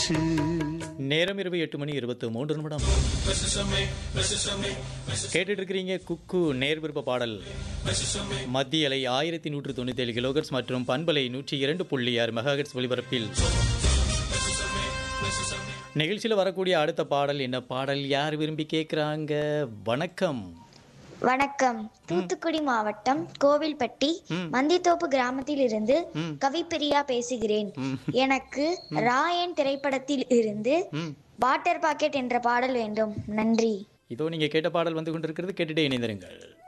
நேரம் இரவு எட்டு மணி இருபத்து மூன்று நிமிடம் கேட்டுட்டு இருக்கிறீங்க குக்கு நேர் விருப்ப பாடல் மத்திய அலை ஆயிரத்தி நூற்று தொண்ணூத்தி ஏழு கிலோகர்ஸ் மற்றும் பண்பலை நூற்றி இரண்டு புள்ளி ஆறு மெகாஹெட்ஸ் ஒலிபரப்பில் நிகழ்ச்சியில் வரக்கூடிய அடுத்த பாடல் என்ன பாடல் யார் விரும்பி கேட்குறாங்க வணக்கம் வணக்கம் தூத்துக்குடி மாவட்டம் கோவில்பட்டி மந்தித்தோப்பு கிராமத்தில் இருந்து கவிப்பிரியா பேசுகிறேன் எனக்கு ராயன் திரைப்படத்தில் இருந்து வாட்டர் பாக்கெட் என்ற பாடல் வேண்டும் நன்றி இதோ நீங்க கேட்ட பாடல் வந்து கொண்டிருக்கிறது கேட்டுட்டே இணைந்திருங்கள்